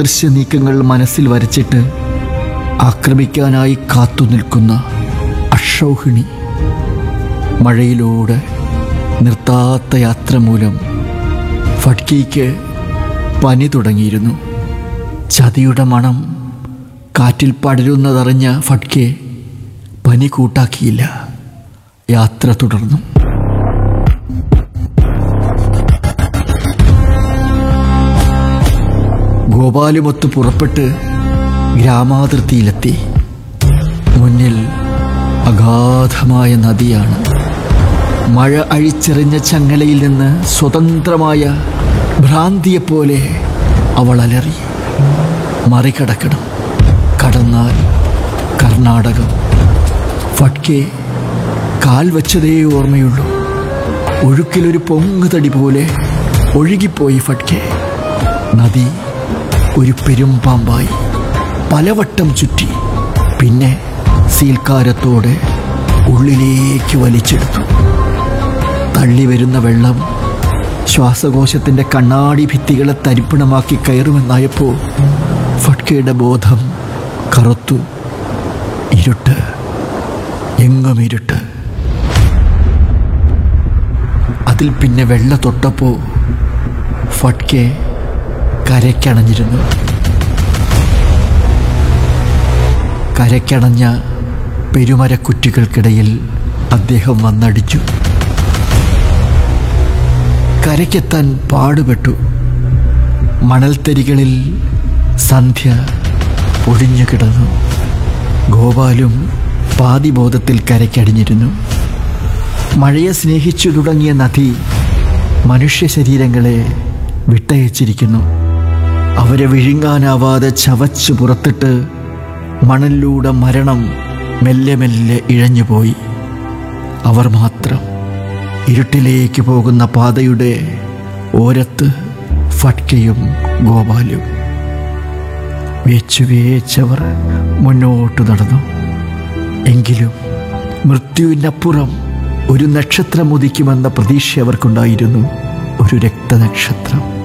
അദൃശ്യ നീക്കങ്ങൾ മനസ്സിൽ വരച്ചിട്ട് ആക്രമിക്കാനായി കാത്തു നിൽക്കുന്ന അക്ഷൗഹിണി മഴയിലൂടെ നിർത്താത്ത യാത്ര മൂലം ഫട്കിക്ക് പനി തുടങ്ങിയിരുന്നു ചതിയുടെ മണം കാറ്റിൽ പടരുന്നതറിഞ്ഞ ഫട്കെ പനി കൂട്ടാക്കിയില്ല യാത്ര തുടർന്നു ഗോപാലുമൊത്ത് പുറപ്പെട്ട് ഗ്രാമാതിർത്തിയിലെത്തി മുന്നിൽ അഗാധമായ നദിയാണ് മഴ അഴിച്ചെറിഞ്ഞ ചങ്ങലയിൽ നിന്ന് സ്വതന്ത്രമായ ഭ്രാന്തിയെപ്പോലെ അവൾ അലറി മറികടക്കണം കടന്നാൽ കർണാടകം ഫട്കെ കാൽ വച്ചതേ ഓർമ്മയുള്ളൂ ഒഴുക്കിലൊരു പൊങ്ങുതടി പോലെ ഒഴുകിപ്പോയി ഫട്കെ നദി ഒരു പെരുമ്പാമ്പായി പലവട്ടം ചുറ്റി പിന്നെ സീൽക്കാരത്തോടെ ഉള്ളിലേക്ക് വലിച്ചെടുത്തു തള്ളി വരുന്ന വെള്ളം ശ്വാസകോശത്തിന്റെ കണ്ണാടി ഭിത്തികളെ തരിപ്പണമാക്കി കയറുമെന്നായപ്പോൾ ഫട്കയുടെ ബോധം കറുത്തു ഇരുട്ട് എങ്ങും ഇരുട്ട് അതിൽ പിന്നെ വെള്ള തൊട്ടപ്പോ ഫട്കെ കരയ്ക്കണഞ്ഞിരുന്നു കരയ്ക്കണഞ്ഞ പെരുമരക്കുറ്റികൾക്കിടയിൽ അദ്ദേഹം വന്നടിച്ചു കരയ്ക്കെത്താൻ പാടുപെട്ടു മണൽത്തരികളിൽ സന്ധ്യ പൊടിഞ്ഞു കിടന്നു ഗോപാലും പാതിബോധത്തിൽ കരയ്ക്കടിഞ്ഞിരുന്നു മഴയെ സ്നേഹിച്ചു തുടങ്ങിയ നദി മനുഷ്യ ശരീരങ്ങളെ വിട്ടയച്ചിരിക്കുന്നു അവരെ വിഴുങ്ങാനാവാതെ ചവച്ച് പുറത്തിട്ട് മണലിലൂടെ മരണം മെല്ലെ മെല്ലെ ഇഴഞ്ഞുപോയി അവർ മാത്രം ഇരുട്ടിലേക്ക് പോകുന്ന പാതയുടെ ഓരത്ത് ഫട്കയും ഗോപാലും വേച്ചു വേച്ചവർ മുന്നോട്ട് നടന്നു എങ്കിലും മൃത്യുവിനപ്പുറം ഒരു നക്ഷത്രം ഉദിക്കുമെന്ന പ്രതീക്ഷ അവർക്കുണ്ടായിരുന്നു ഒരു രക്തനക്ഷത്രം